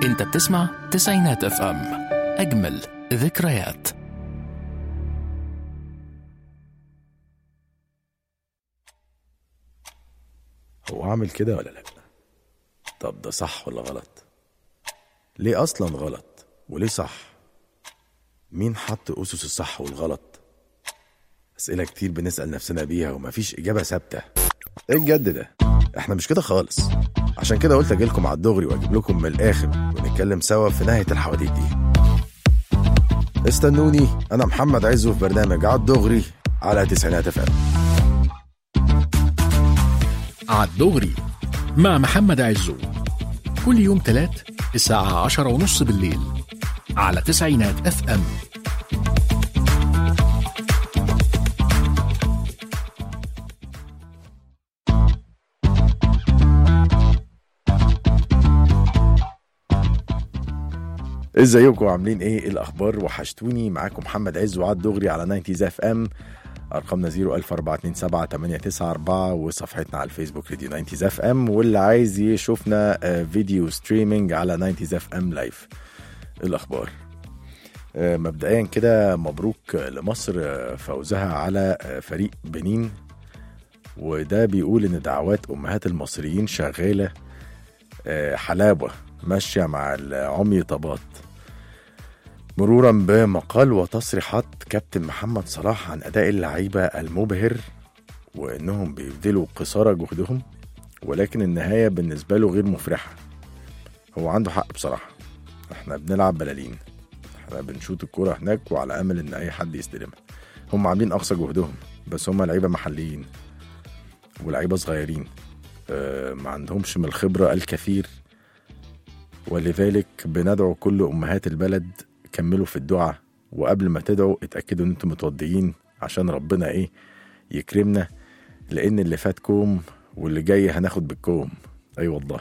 انت بتسمع تسعينات اف ام اجمل ذكريات هو عامل كده ولا لا طب ده صح ولا غلط ليه اصلا غلط وليه صح مين حط اسس الصح والغلط اسئله كتير بنسال نفسنا بيها ومفيش اجابه ثابته ايه الجد ده احنا مش كده خالص عشان كده قلت اجيلكم على الدغري واجيب لكم من الاخر ونتكلم سوا في نهايه الحواديت دي استنوني انا محمد عزو في برنامج على الدغري على تسعينات اف ام عالدغري مع محمد عزو كل يوم تلات الساعة عشرة ونص بالليل على تسعينات اف ام ازيكم عاملين ايه إيه الاخبار وحشتوني معاكم محمد عز وعد دغري على 90 اف ام ارقامنا 00427 وصفحتنا على الفيسبوك راديو 90 اف ام واللي عايز يشوفنا آه، فيديو ستريمينج على 90 اف ام لايف الاخبار آه، مبدئيا كده مبروك لمصر آه، فوزها على آه، فريق بنين وده بيقول ان دعوات امهات المصريين شغاله آه، حلاوه ماشيه مع العمي طبات مرورا بمقال وتصريحات كابتن محمد صلاح عن اداء اللعيبه المبهر وانهم بيبذلوا قصارى جهدهم ولكن النهايه بالنسبه له غير مفرحه هو عنده حق بصراحه احنا بنلعب بلالين احنا بنشوط الكوره هناك وعلى امل ان اي حد يستلمها هم عاملين اقصى جهدهم بس هم لعيبه محليين ولعيبه صغيرين اه ما عندهمش من الخبره الكثير ولذلك بندعو كل امهات البلد كملوا في الدعاء وقبل ما تدعوا اتاكدوا ان انتم متوضيين عشان ربنا ايه يكرمنا لان اللي فات كوم واللي جاي هناخد بالكوم اي أيوة والله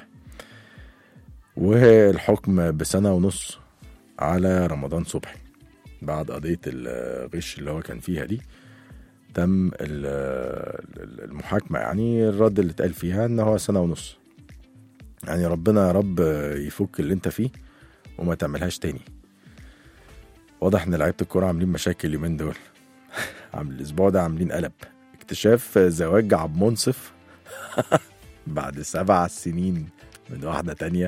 والحكم بسنه ونص على رمضان صبحي بعد قضيه الغش اللي هو كان فيها دي تم ال- ال- المحاكمه يعني الرد اللي اتقال فيها ان هو سنه ونص يعني ربنا يا رب يفك اللي انت فيه وما تعملهاش تاني واضح ان لعيبه الكوره عاملين مشاكل اليومين دول عامل الاسبوع ده عاملين قلب اكتشاف زواج عبد منصف بعد سبع سنين من واحده تانية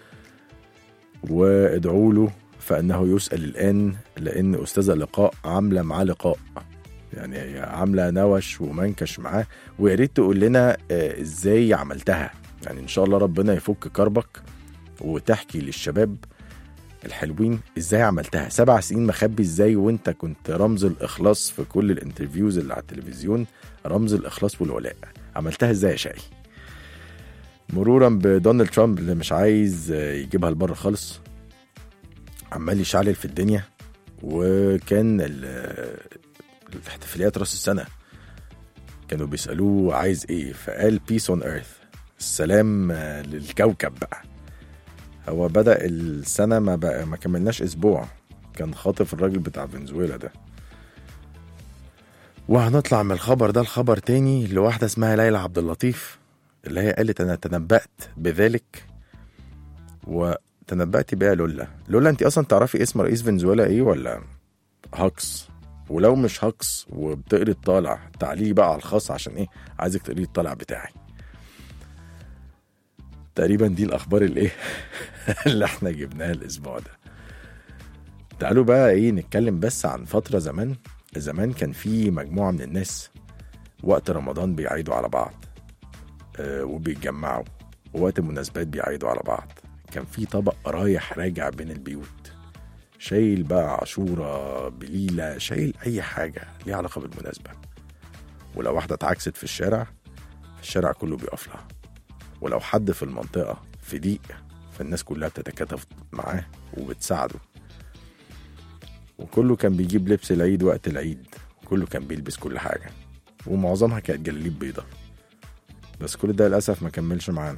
وادعوا له فانه يسال الان لان استاذه لقاء عامله معاه لقاء يعني هي عامله نوش ومنكش معاه ويا ريت تقول لنا آه، ازاي عملتها يعني ان شاء الله ربنا يفك كربك وتحكي للشباب الحلوين ازاي عملتها سبع سنين مخبي ازاي وانت كنت رمز الاخلاص في كل الانترفيوز اللي على التلفزيون رمز الاخلاص والولاء عملتها ازاي يا شقي مرورا بدونالد ترامب اللي مش عايز آه، يجيبها لبره خالص عمال يشعلل في الدنيا وكان ال- الاحتفاليات راس السنه كانوا بيسالوه عايز ايه فقال بيس اون ايرث السلام آه، للكوكب بقى هو بدأ السنة ما بقى ما كملناش أسبوع كان خاطف الراجل بتاع فنزويلا ده وهنطلع من الخبر ده لخبر تاني لواحدة اسمها ليلى عبد اللطيف اللي هي قالت أنا تنبأت بذلك وتنبأتي بيها لولا لولا أنت أصلا تعرفي اسم رئيس فنزويلا إيه ولا هاكس ولو مش هاكس وبتقري الطالع تعليقي بقى على الخاص عشان إيه عايزك تقري الطالع بتاعي تقريبا دي الاخبار الايه اللي احنا جبناها الاسبوع ده تعالوا بقى ايه نتكلم بس عن فتره زمان زمان كان في مجموعه من الناس وقت رمضان بيعيدوا على بعض آه وبيتجمعوا ووقت المناسبات بيعيدوا على بعض كان في طبق رايح راجع بين البيوت شايل بقى عاشوره بليله شايل اي حاجه ليها علاقه بالمناسبه ولو واحده اتعكست في الشارع الشارع كله بيقف لها ولو حد في المنطقة في ضيق فالناس كلها بتتكاتف معاه وبتساعده وكله كان بيجيب لبس العيد وقت العيد وكله كان بيلبس كل حاجة ومعظمها كانت جلاليب بيضة بس كل ده للأسف ما كملش معانا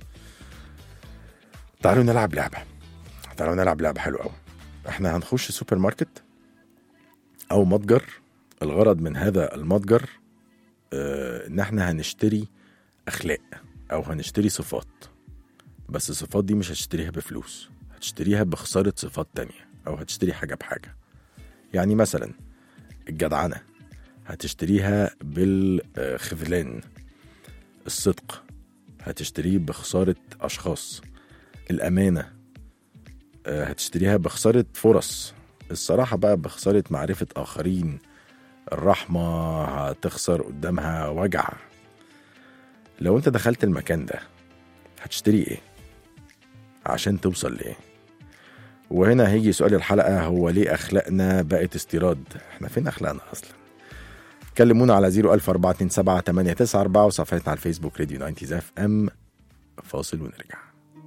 تعالوا نلعب لعبة تعالوا نلعب لعبة حلوة أوي احنا هنخش سوبر ماركت أو متجر الغرض من هذا المتجر آه ان احنا هنشتري اخلاق او هنشتري صفات بس الصفات دي مش هشتريها بفلوس هتشتريها بخسارة صفات تانية أو هتشتري حاجة بحاجة يعني مثلا الجدعنة هتشتريها بالخذلان الصدق هتشتريه بخسارة أشخاص الأمانة آه، هتشتريها بخسارة فرص الصراحة بقى بخسارة معرفة آخرين الرحمة هتخسر قدامها وجع لو انت دخلت المكان ده هتشتري ايه عشان توصل لايه وهنا هيجي سؤال الحلقة هو ليه أخلاقنا بقت استيراد احنا فين أخلاقنا أصلا كلمونا على 01427 وصفحتنا على الفيسبوك راديو 90 اف ام فاصل ونرجع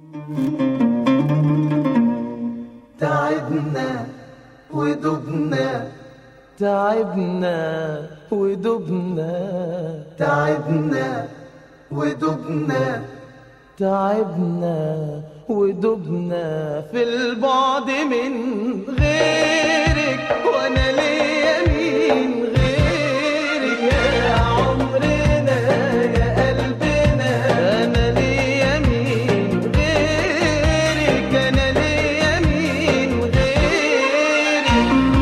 تعبنا ودبنا تعبنا ودبنا تعبنا ودبنا تعبنا ودبنا في البعد من غيرك وانا ليا مين غيرك يا عمرنا يا قلبنا انا ليا مين غيرك انا ليا مين غيرك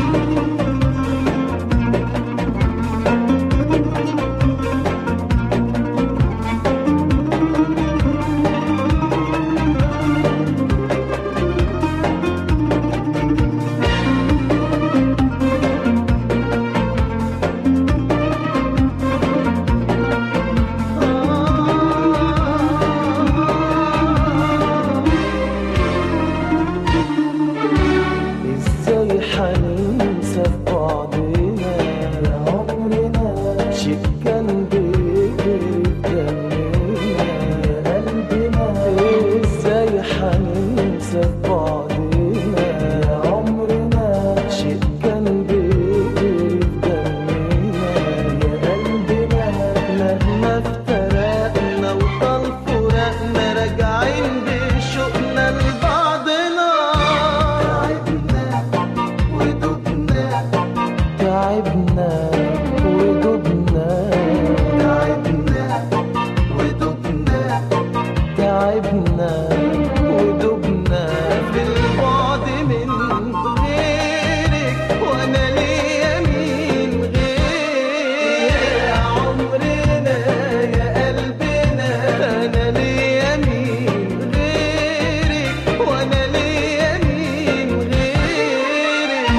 ازاي حننسى بعضنا يا عمرنا شيء كان بيجري في دمنا يا قلبنا ازاي حننسى بعضنا يا عمرنا شيء كان بيجري في دمنا يا قلبنا مهما افترقنا وطال فراقنا راجعين بشوقنا لبعضنا تعبنا ودبنا تعبنا ودبنا تعبنا ودبنا تعبنا ودبنا في البعد من غيرك وانا ليا مين غيرك يا عمرنا يا قلبنا انا ليا مين غيرك وانا ليا مين غيرك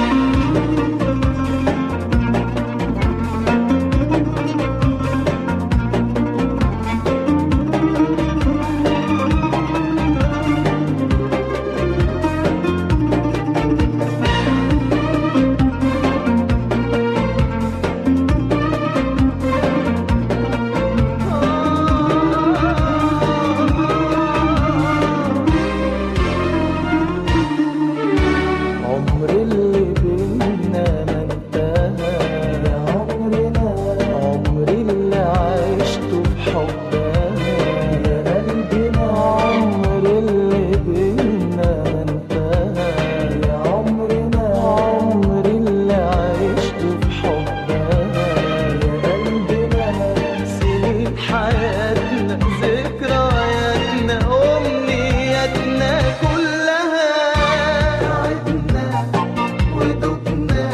عمر اللي بينا ما انتهى يا عمرنا عمر اللي عشته في حبها يا قلبنا عمر اللي بينا ما انتهى يا عمرنا عمر اللي عشته في حبها يا قلبنا سنين حياتنا ذكرياتنا أمنياتنا كلها تعبنا ودبنا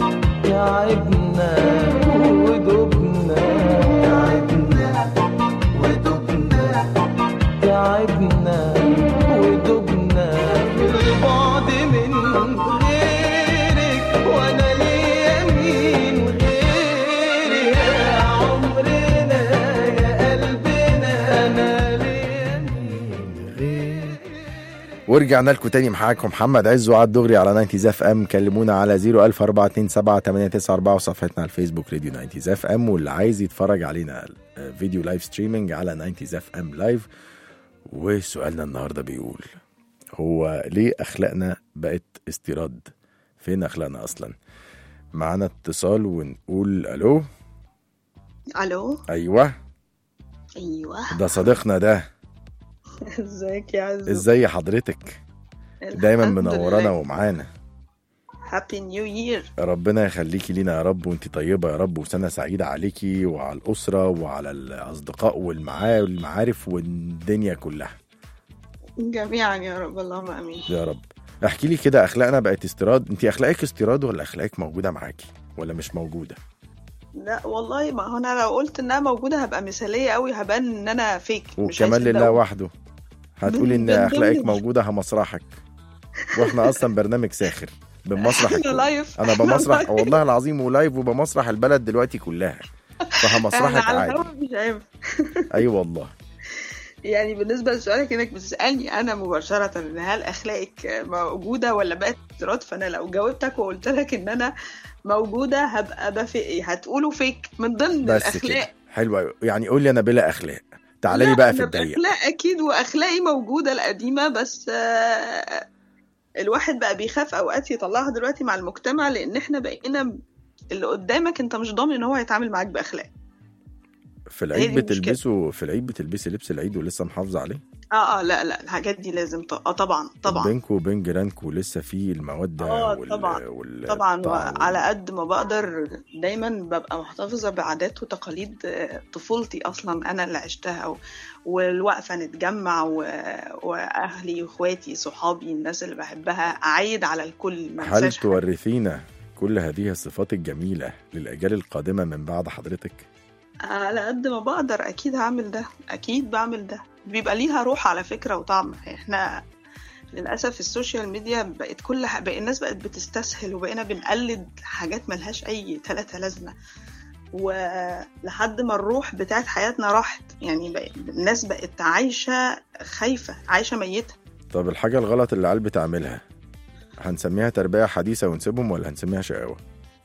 تعبنا ودبنا تعبنا ودبنا تعبنا ودبنا في البعد من غيرك وانا ليا مين غيرك يا عمرنا يا قلبنا انا ليا مين غيرك ورجعنا لكم تاني معاكم محمد عز وعد دغري على 90 اف ام كلمونا على 01427 وصفحتنا على الفيسبوك راديو 90 اف ام واللي عايز يتفرج علينا آه، فيديو لايف ستريمينج على 90 اف ام لايف وسؤالنا النهارده بيقول هو ليه اخلاقنا بقت استيراد فين اخلاقنا اصلا معانا اتصال ونقول الو الو ايوه ايوه ده صديقنا ده ازيك يا عزو ازاي حضرتك دايما منورانا ومعانا هابي نيو يير ربنا يخليكي لينا يا رب وانت طيبة يا رب وسنة سعيدة عليكي وعلى الأسرة وعلى الأصدقاء والمعا- والمعارف والدنيا كلها جميعا يا رب اللهم امين يا رب احكي لي كده اخلاقنا بقت استيراد انت اخلاقك استيراد ولا اخلاقك موجوده معاكي ولا مش موجوده لا والله ما هو انا لو قلت انها موجوده هبقى مثاليه قوي هبان ان انا فيك مش وكمان عايزة لله أقول. وحده هتقولي ان من ضمن اخلاقك ال- موجوده همسرحك واحنا اصلا برنامج ساخر بمسرح احنا الكل. لايف انا احنا بمسرح لايف. والله العظيم ولايف وبمسرح البلد دلوقتي كلها احنا فهمسرحك على عادي الهوا مش عارف اي والله يعني بالنسبه لسؤالك انك بتسالني انا مباشره ان هل اخلاقك موجوده ولا بقت افتراض فانا لو جاوبتك وقلت لك ان انا موجوده هبقى بفي هتقولوا فيك من ضمن بس الاخلاق كده حلو أوي. يعني قول لي انا بلا اخلاق تعالى لي بقى في أنا الضيق بأخلاق اكيد واخلاقي موجوده القديمه بس آه، الواحد بقى بيخاف اوقات يطلعها دلوقتي مع المجتمع لان احنا بقينا اللي قدامك انت مش ضامن ان هو هيتعامل معاك باخلاق في هي العيد دي المشكلة. بتلبسوا في العيد بتلبسي لبس العيد ولسه محافظه عليه اه اه لا لا الحاجات دي لازم ط... اه طبعا طبعا بينكوا وبين جيرانكوا لسه في الموده آه، وال... طبعا. وال... طبعا التعاون. وعلى قد ما بقدر دايما ببقى محتفظة بعادات وتقاليد آه، طفولتي أصلا أنا اللي عشتها و- والوقفة نتجمع و... وأهلي وإخواتي صحابي الناس اللي بحبها أعيد على الكل ما هل انساش حد. تورثينا كل هذه الصفات الجميله للاجيال القادمه من بعد حضرتك على قد ما بقدر أكيد هعمل ده أكيد بعمل ده بيبقى ليها روح على فكرة وطعم احنا للأسف السوشيال ميديا بقت كل ح... بقى الناس بقت بتستسهل وبقينا بنقلد حاجات ملهاش أي تلاتة لازمة ولحد ما الروح بتاعت حياتنا راحت يعني بقى الناس بقت عايشة خايفة عايشة ميتة طب الحاجه الغلط اللي العيال بتعملها هنسميها تربيه حديثه ونسيبهم ولا هنسميها شقاوه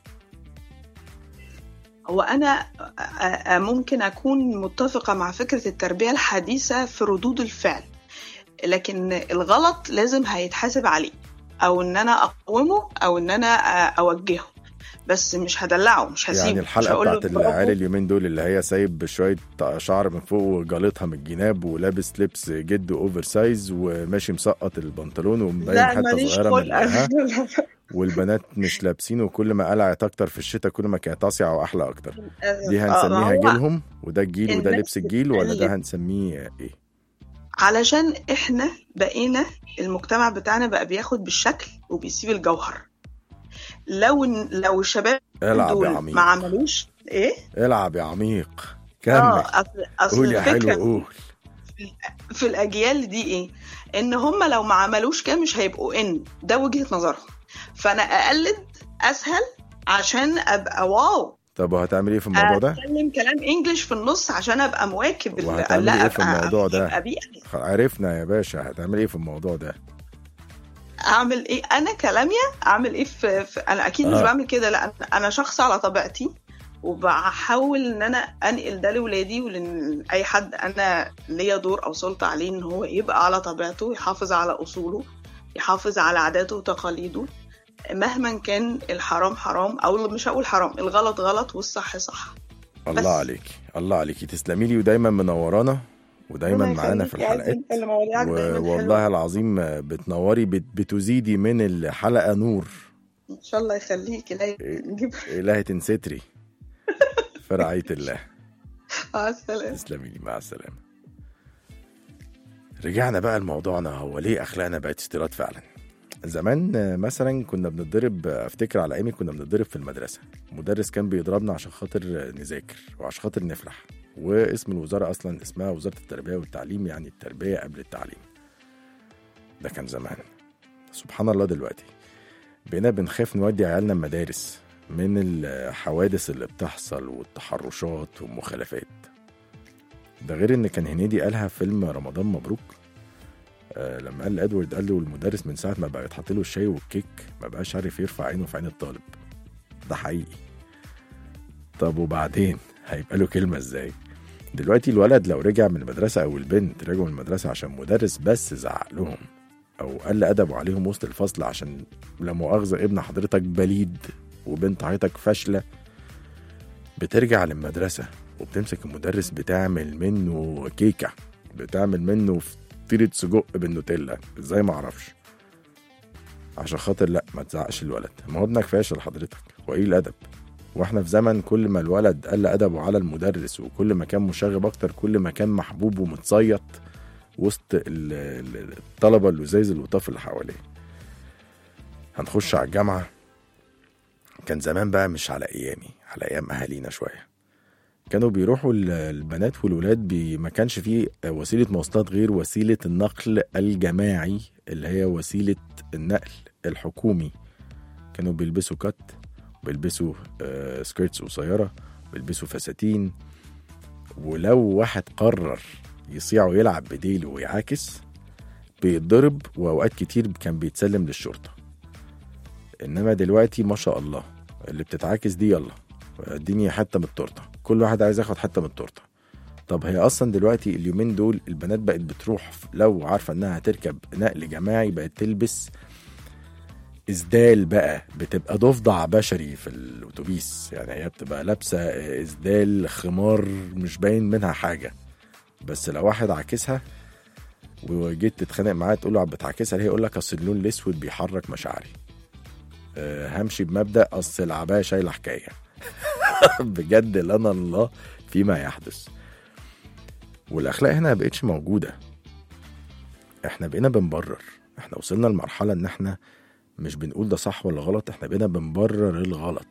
هو أنا أ- أ- ممكن أكون متفقة مع فكرة التربية الحديثة في ردود الفعل لكن الغلط لازم هيتحاسب عليه أو إن أنا أقومه أو إن أنا أ- أوجهه بس مش هدلعه مش هسيبه يعني مش الحلقه هقول له بتاعت برافو. العيال اليومين دول اللي هي سايب شويه شعر من فوق وجالطها من الجناب ولابس لبس جد اوفر سايز وماشي مسقط البنطلون ومبين لا حته ماليش صغيره من خلق القلعة. والبنات مش لابسين وكل ما قلعت اكتر في الشتاء كل ما كانت اصيع واحلى اكتر دي آه، هنسميها ما هو جيلهم وده الجيل وده الناس لبس الجيل ولا بتقلد. ده هنسميه ايه علشان احنا بقينا المجتمع بتاعنا بقى بياخد بالشكل وبيسيب الجوهر لو لو الشباب العب يا دول عميق ما عملوش ايه العب يا عميق اه كمل اصل اصل قول يا حلو الفكره قول في الاجيال دي ايه ان هم لو ما عملوش كده مش هيبقوا ان ده وجهه نظرهم فانا اقلد اسهل عشان ابقى واو طب وهتعمل ايه في الموضوع ده اتكلم كلام انجلش في النص عشان ابقى مواكب ال- وهتعملي لا إيه في أبقى- الموضوع ده؟ يبقى بيئة. عرفنا يا باشا هتعمل ايه في الموضوع ده اعمل ايه انا كلاميا اعمل ايه في, في انا اكيد مش آه. بعمل كده لا أنا- انا شخص على طبيعتي وبحاول ان انا انقل ده لاولادي ولاي حد انا ليا دور او سلطه عليه ان هو يبقى على طبيعته يحافظ على اصوله يحافظ على عاداته وتقاليده مهما كان الحرام حرام او مش هقول حرام الغلط غلط والصح صح الله بس. عليكي الله عليكي تسلمي لي ودايما منورانا ودايما ربنا معانا في يخليك يا عزيز، الحلقات انت اللي مواضيعك دايما حلوة. والله العظيم بتنوري بت- بتزيدي من الحلقه نور ان شاء الله يخليك لا إيه. نجيب الهي تنستري في رعايه الله مع السلامه تسلمي لي مع السلامه رجعنا بقى لموضوعنا هو ليه اخلاقنا بقت استيراد فعلا زمان آه، مثلا كنا بنضرب آه، افتكر على ايامي كنا بنضرب في المدرسه مدرس كان بيضربنا عشان خاطر آه، نذاكر وعشان خاطر نفلح واسم الوزاره اصلا اسمها وزاره التربيه والتعليم يعني التربيه قبل التعليم ده كان زمان سبحان الله دلوقتي بقينا بنخاف نودي عيالنا المدارس من الحوادث اللي بتحصل والتحرشات والمخالفات ده غير ان كان هنيدي قالها في فيلم رمضان مبروك آه لما قال ادوارد قال له المدرس من ساعه ما بقى يتحط له الشاي والكيك ما بقاش عارف يرفع عينه في عين الطالب ده حقيقي طب وبعدين هيبقى له كلمه ازاي دلوقتي الولد لو رجع من المدرسه او البنت رجعوا من المدرسه عشان مدرس بس زعق لهم او قل ادبه عليهم وسط الفصل عشان لا مؤاخذه ابن حضرتك بليد وبنت حضرتك فاشله بترجع للمدرسه وبتمسك المدرس بتعمل منه كيكه بتعمل منه فطيره سجق بالنوتيلا ازاي ما اعرفش عشان خاطر لا ما تزعقش الولد ما هو ابنك فاشل حضرتك وايه الادب واحنا في زمن كل ما الولد قل ادبه على المدرس وكل ما كان مشاغب اكتر كل ما كان محبوب ومتصيط وسط ال- ال- الطلبه اللزاز اللطاف اللي حواليه هنخش على الجامعه كان زمان بقى مش على ايامي على ايام اهالينا شويه كانوا بيروحوا ال- البنات والولاد بي ما كانش فيه وسيله مواصلات غير وسيله النقل الجماعي اللي هي وسيله النقل الحكومي كانوا بيلبسوا كات بيلبسوا آه سكيرتس قصيره بيلبسوا فساتين ولو واحد قرر يصيع ويلعب بديله ويعاكس بيتضرب واوقات كتير كان بيتسلم للشرطه انما دلوقتي ما شاء الله اللي بتتعاكس دي يلا اديني حته من التورته كل واحد عايز ياخد حته من التورته طب هي اصلا دلوقتي اليومين دول البنات بقت بتروح لو عارفه انها هتركب نقل جماعي بقت تلبس اسدال بقى بتبقى ضفدع بشري في الاتوبيس يعني هي بتبقى لابسه اسدال خمار مش باين منها حاجه بس لو واحد عاكسها وجيت تتخانق معاه تقول له بتعاكسها ليه يقول لك اصل اللون الاسود بيحرك مشاعري أه همشي بمبدا اصل العبايه شايله حكايه بجد لنا الله فيما يحدث والاخلاق هنا ما بقتش موجوده احنا بقينا بنبرر احنا وصلنا لمرحله ان احنا مش بنقول ده صح ولا غلط احنا بقينا بنبرر الغلط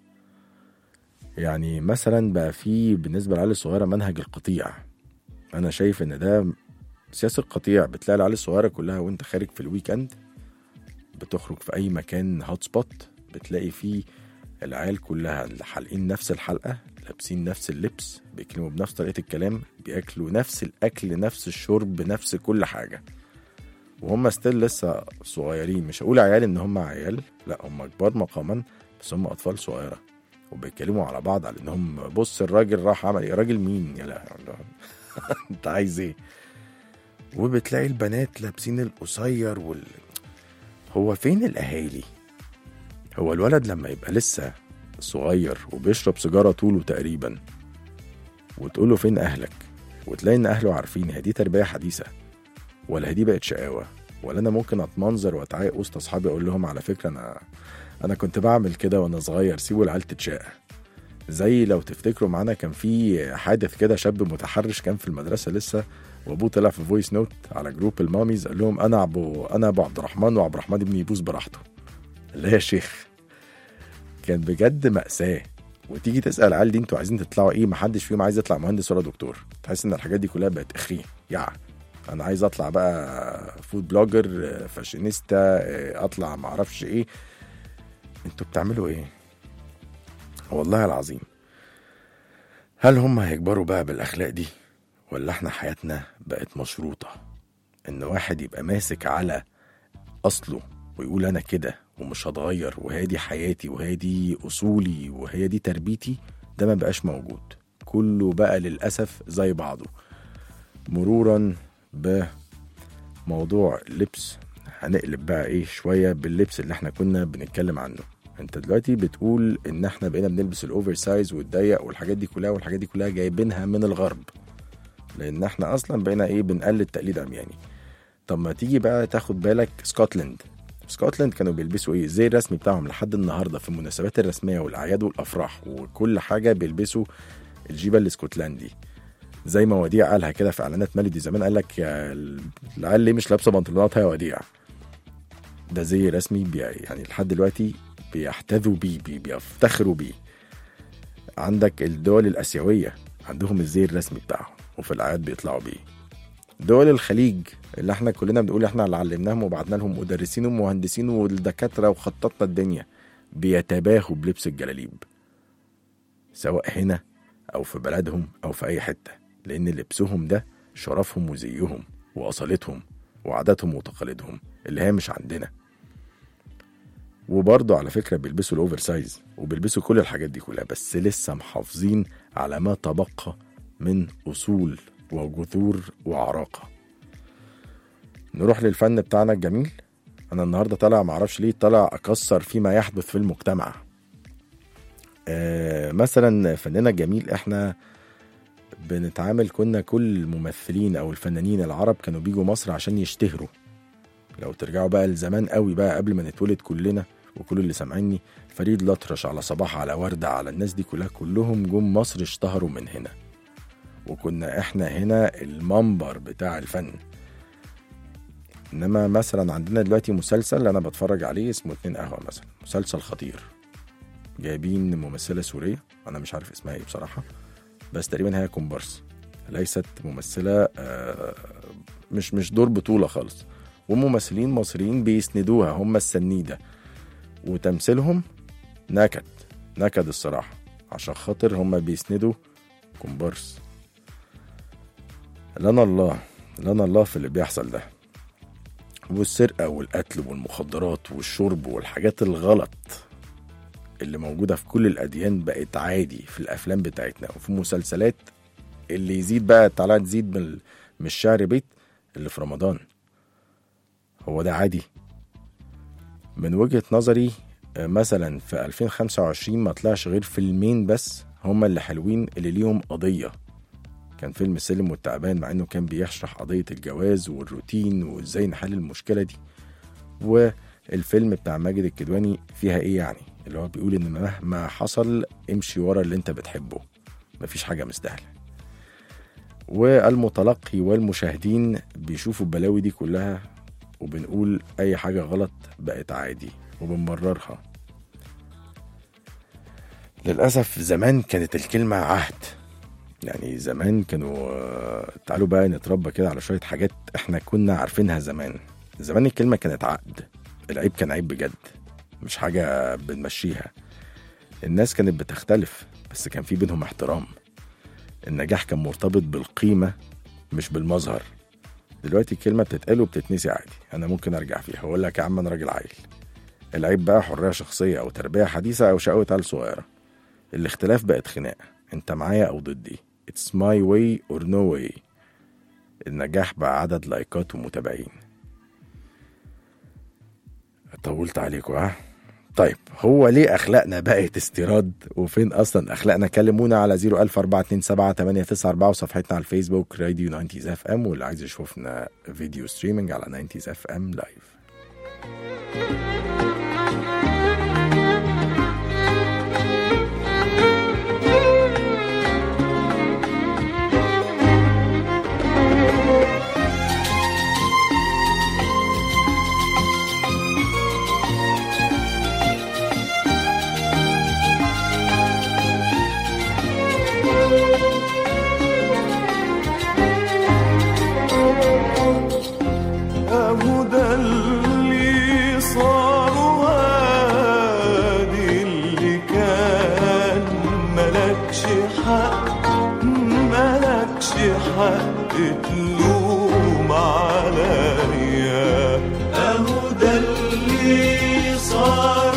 يعني مثلا بقى في بالنسبه للعيال الصغيره منهج القطيع انا شايف ان ده سياسه القطيع بتلاقي العيال الصغيره كلها وانت خارج في الويك اند بتخرج في اي مكان هوت سبوت بتلاقي فيه العيال كلها اللي حالقين نفس الحلقه لابسين نفس اللبس بيتكلموا بنفس طريقه الكلام بياكلوا نفس الاكل نفس الشرب نفس كل حاجه وهم ستيل لسه صغيرين مش هقول عيال ان هم عيال لا هم كبار مقاما بس هم اطفال صغيره وبيتكلموا على بعض على انهم بص الراجل راح عمل ايه راجل مين يا لا لا. انت عايز ايه وبتلاقي البنات لابسين القصير وال هو فين الاهالي هو الولد لما يبقى لسه صغير وبيشرب سيجاره طوله تقريبا وتقول له فين اهلك وتلاقي ان اهله عارفين هي دي تربيه حديثه ولا هي دي بقت شقاوه ولا انا ممكن اتمنظر واتعايق وسط اصحابي اقول لهم على فكره انا انا كنت بعمل كده وانا صغير سيبوا العيال تتشقى زي لو تفتكروا معانا كان في حادث كده شاب متحرش كان في المدرسه لسه وابوه طلع في فويس نوت على جروب الماميز قال لهم انا ابو انا ابو عبد الرحمن وعبد الرحمن ابني يبوس براحته اللي هي شيخ كان بجد مأساة وتيجي تسأل العيال دي انتوا عايزين تطلعوا ايه محدش فيهم عايز يطلع مهندس ولا دكتور تحس ان الحاجات دي كلها بقت اخي يا انا عايز اطلع بقى فود بلوجر فاشينيستا اطلع معرفش ايه انتوا بتعملوا ايه والله العظيم هل هم هيكبروا بقى بالاخلاق دي ولا احنا حياتنا بقت مشروطه ان واحد يبقى ماسك على اصله ويقول انا كده ومش هتغير وهي دي حياتي وهي دي اصولي وهي دي تربيتي ده ما بقاش موجود كله بقى للاسف زي بعضه مرورا بموضوع اللبس هنقلب بقى ايه شويه باللبس اللي احنا كنا بنتكلم عنه انت دلوقتي بتقول ان احنا بقينا بنلبس الاوفر سايز والضيق والحاجات دي كلها والحاجات دي كلها جايبينها من الغرب لان احنا اصلا بقينا ايه بنقلد تقليد عمياني طب ما تيجي بقى تاخد بالك سكوتلاند سكوتلاند كانوا بيلبسوا ايه زي الرسمي بتاعهم لحد النهارده في المناسبات الرسميه والاعياد والافراح وكل حاجه بيلبسوا الجيبه الاسكتلندي زي ما وديع قالها كده في اعلانات مالدي زمان قال لك يا العيال ليه مش لابسه بنطلونات يا وديع ده زي رسمي بي يعني لحد دلوقتي بيحتذوا بيه بي بيفتخروا بيه عندك الدول الاسيويه عندهم الزي الرسمي بتاعهم وفي الاعياد بيطلعوا بيه دول الخليج اللي احنا كلنا بنقول احنا اللي علمناهم وبعتنا لهم مدرسين ومهندسين والدكاتره وخططنا الدنيا بيتباهوا بلبس الجلاليب سواء هنا او في بلدهم او في اي حته لان لبسهم ده شرفهم وزيهم واصالتهم وعاداتهم وتقاليدهم اللي هي مش عندنا وبرضه على فكره بيلبسوا الاوفر سايز وبيلبسوا كل الحاجات دي كلها بس لسه محافظين على ما تبقى من اصول وجذور وعراقه نروح للفن بتاعنا الجميل انا النهارده طالع معرفش ليه طالع اكسر فيما يحدث في المجتمع آه مثلا فننا الجميل احنا بنتعامل كنا كل الممثلين او الفنانين العرب كانوا بيجوا مصر عشان يشتهروا لو ترجعوا بقى لزمان قوي بقى قبل ما نتولد كلنا وكل اللي سامعيني فريد الأطرش على صباح على وردة على الناس دي كلها كلهم جم مصر اشتهروا من هنا وكنا احنا هنا المنبر بتاع الفن انما مثلا عندنا دلوقتي مسلسل انا بتفرج عليه اسمه اتنين قهوه مثلا مسلسل خطير جايبين ممثله سوريه انا مش عارف اسمها ايه بصراحه بس تقريبا هي كومبارس ليست ممثله آه، مش مش دور بطوله خالص وممثلين مصريين بيسندوها هم السنيده وتمثيلهم نكد نكد الصراحه عشان خاطر هم بيسندوا كومبارس لنا الله لنا الله في اللي بيحصل ده والسرقة والقتل والمخدرات والشرب والحاجات الغلط اللي موجودة في كل الأديان بقت عادي في الأفلام بتاعتنا وفي مسلسلات اللي يزيد بقى تعالى تزيد من من الشعر بيت اللي في رمضان هو ده عادي من وجهة نظري آه، مثلا في 2025 ما طلعش غير فيلمين بس هما اللي حلوين اللي ليهم قضية كان فيلم السلم والتعبان مع انه كان بيشرح قضية الجواز والروتين وازاي نحل المشكلة دي والفيلم بتاع ماجد الكدواني فيها ايه يعني اللي هو بيقول ان مهما حصل امشي ورا اللي انت بتحبه مفيش حاجة مستاهلة والمتلقي والمشاهدين بيشوفوا البلاوي دي كلها وبنقول اي حاجة غلط بقت عادي وبنبررها للأسف زمان كانت الكلمة عهد يعني زمان كانوا آه، تعالوا بقى نتربى كده على شوية حاجات احنا كنا عارفينها زمان زمان الكلمة كانت عقد العيب كان عيب بجد مش حاجة بنمشيها الناس كانت بتختلف بس كان في بينهم احترام النجاح كان مرتبط بالقيمة مش بالمظهر دلوقتي الكلمة بتتقال وبتتنسي عادي أنا ممكن أرجع فيها وأقول لك يا عم أنا راجل عايل العيب بقى حرية شخصية أو تربية حديثة أو شقاوة عيال صغيرة الاختلاف بقت خناقة أنت معايا أو ضدي It's my way or no way النجاح بقى عدد لايكات ومتابعين طولت عليكم ها طيب هو ليه اخلاقنا بقت استيراد وفين اصلا اخلاقنا كلمونا على 00427 وصفحتنا على الفيسبوك راديو 90 اف ام واللي عايز يشوفنا فيديو ستريمنج على 90 اف ام لايف أهو ده اللي صار وادي اللي كان ملكش حق ملكش حق تلوم عليا أهو ده اللي صار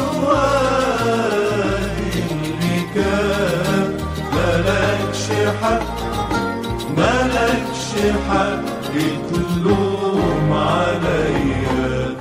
وادي اللي كان ملكش حق ملكش حق تلوم عليا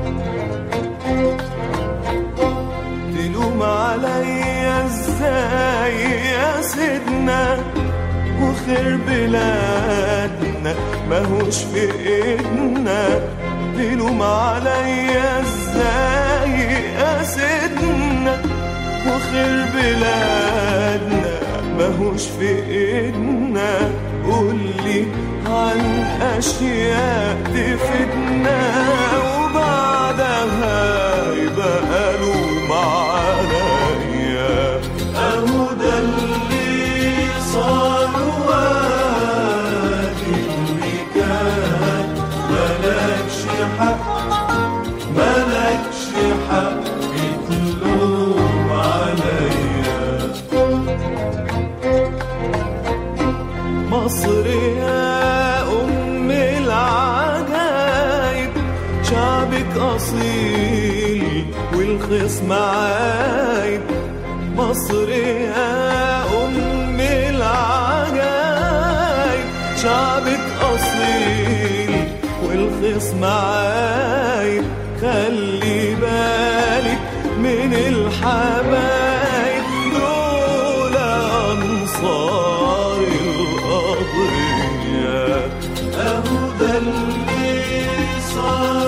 تلوم عليا ازاي يا سيدنا وخير بلادنا ماهوش في ايدنا تلوم عليا ازاي يا سيدنا وخير بلادنا ماهوش في ايدنا قولي عن اشياء تفيدنا وبعدها يبقى لوم عليا اهو ده اللي صار وادي اللي كان ملكش حق ملكش حق تلوم عليا مصر يا أم العجايب شعبك أصيل والخصم عايب مصر يا أم العجايب شعبك أصيل والخصم عايب خلي بالك من الحبايب دول أنصار الأضرياء أهو ده اللي صار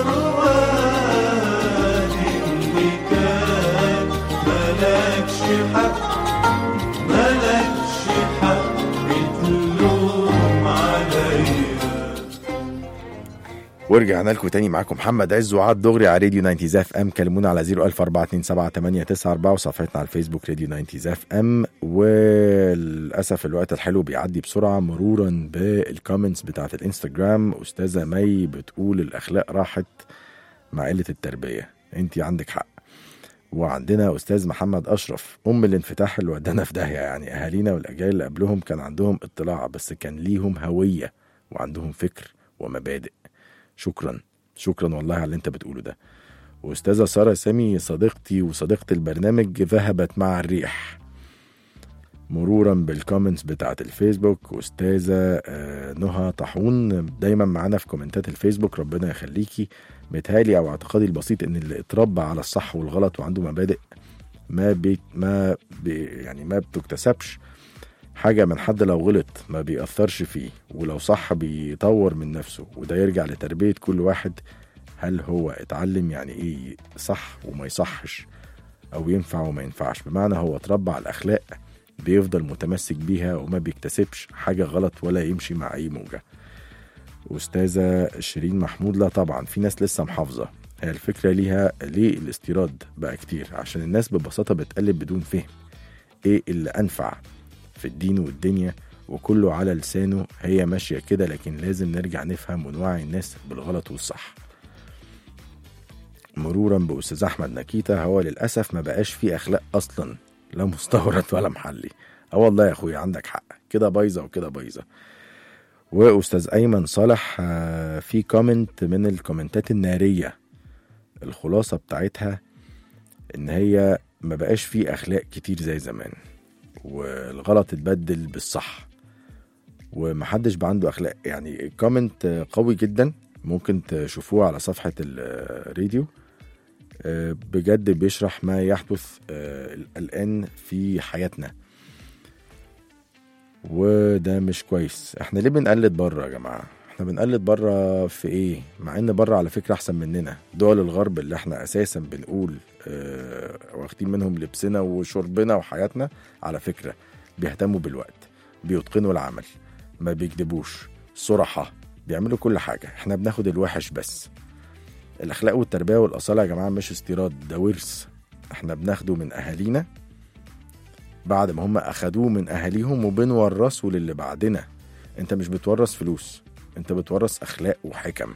وادي اللي كان ملكش حق ملكش حق تلوم عليا ورجعنا لكم تاني معاكم محمد عز وعاد دغري على راديو 90 اف ام كلمونا على 014278994 وصفحتنا على الفيسبوك راديو 90 اف ام وللاسف الوقت الحلو بيعدي بسرعه مرورا بالكومنتس بتاعت الانستجرام استاذه مي بتقول الاخلاق راحت مع قله التربيه انت عندك حق وعندنا استاذ محمد اشرف ام الانفتاح اللي ودانا في داهيه يعني اهالينا والاجيال اللي قبلهم كان عندهم اطلاع بس كان ليهم هويه وعندهم فكر ومبادئ شكرا شكرا والله على اللي انت بتقوله ده واستاذه ساره سامي صديقتي وصديقه البرنامج ذهبت مع الريح مرورا بالكومنتس بتاعت الفيسبوك استاذه آه، نهى طاحون دايما معانا في كومنتات الفيسبوك ربنا يخليكي متهالي او اعتقادي البسيط ان اللي اتربى على الصح والغلط وعنده مبادئ ما بي ما بي يعني ما بتكتسبش حاجة من حد لو غلط ما بيأثرش فيه ولو صح بيطور من نفسه وده يرجع لتربية كل واحد هل هو اتعلم يعني ايه صح وما يصحش او ينفع وما ينفعش بمعنى هو اتربى على الاخلاق بيفضل متمسك بيها وما بيكتسبش حاجة غلط ولا يمشي مع اي موجة أستاذة شيرين محمود لا طبعا في ناس لسه محافظة هي الفكرة ليها ليه الاستيراد بقى كتير عشان الناس ببساطة بتقلب بدون فهم ايه اللي انفع في الدين والدنيا وكله على لسانه هي ماشية كده لكن لازم نرجع نفهم ونوعي الناس بالغلط والصح مرورا بأستاذ أحمد نكيتا هو للأسف ما بقاش فيه أخلاق أصلا لا مستورد ولا محلي اه والله يا أخويا عندك حق كده بايظة وكده بايظة وأستاذ أيمن صالح آه، في كومنت من الكومنتات النارية الخلاصة بتاعتها إن هي ما بقاش فيه أخلاق كتير زي زمان والغلط اتبدل بالصح ومحدش بقى عنده اخلاق يعني كومنت قوي جدا ممكن تشوفوه على صفحة الراديو آه، بجد بيشرح ما يحدث آه، الآن في حياتنا وده مش كويس احنا ليه بنقلد بره يا جماعة احنا بنقلد بره في ايه مع ان بره على فكرة احسن مننا دول الغرب اللي احنا اساسا بنقول اه واخدين منهم لبسنا وشربنا وحياتنا على فكرة بيهتموا بالوقت بيتقنوا العمل ما بيكذبوش صرحة بيعملوا كل حاجة احنا بناخد الوحش بس الاخلاق والتربية والاصالة يا جماعة مش استيراد ده ورث احنا بناخده من اهالينا بعد ما هم اخدوه من اهاليهم وبنورثه للي بعدنا انت مش بتورث فلوس انت بتورث اخلاق وحكم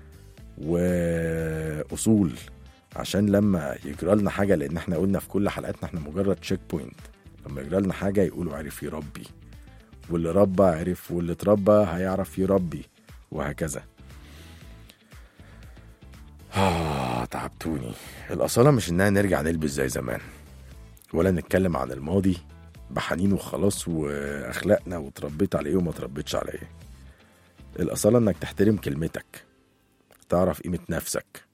واصول عشان لما يجرى لنا حاجه لان احنا قلنا في كل حلقاتنا احنا مجرد تشيك بوينت لما يجرى لنا حاجه يقولوا عرف يربي واللي ربى عرف واللي اتربى هيعرف يربي وهكذا آه تعبتوني الأصالة مش إننا نرجع نلبس زي زمان ولا نتكلم عن الماضي بحنين وخلاص وأخلاقنا وتربيت على إيه وما تربيتش على إيه الأصالة إنك تحترم كلمتك تعرف قيمة نفسك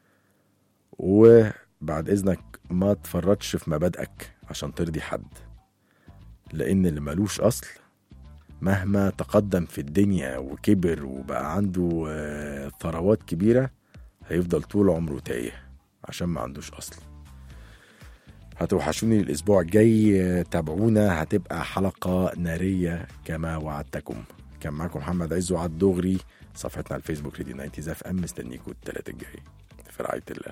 وبعد إذنك ما تفرطش في مبادئك عشان ترضي حد لأن اللي ملوش أصل مهما تقدم في الدنيا وكبر وبقى عنده آه، ثروات كبيرة هيفضل طول عمره تايه عشان ما عندوش أصل هتوحشوني الأسبوع الجاي آه، تابعونا هتبقى حلقة نارية كما وعدتكم كان معاكم محمد عز وعد دغري صفحتنا على الفيسبوك راديو 90 زاف ام مستنيكم التلاتة الجاي في رعاية الله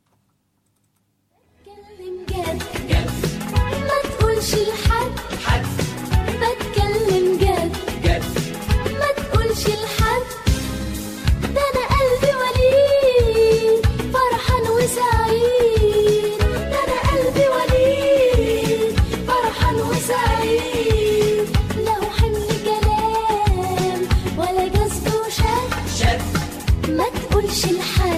اتكلم جد ما تقولش لحد بتكلم جد ما تقولش لحد ده انا قلبي وليد فرحان وسعيد ده انا قلبي وليد فرحان وسعيد له حمل كلام ولا جذب وشد ما تقولش لحد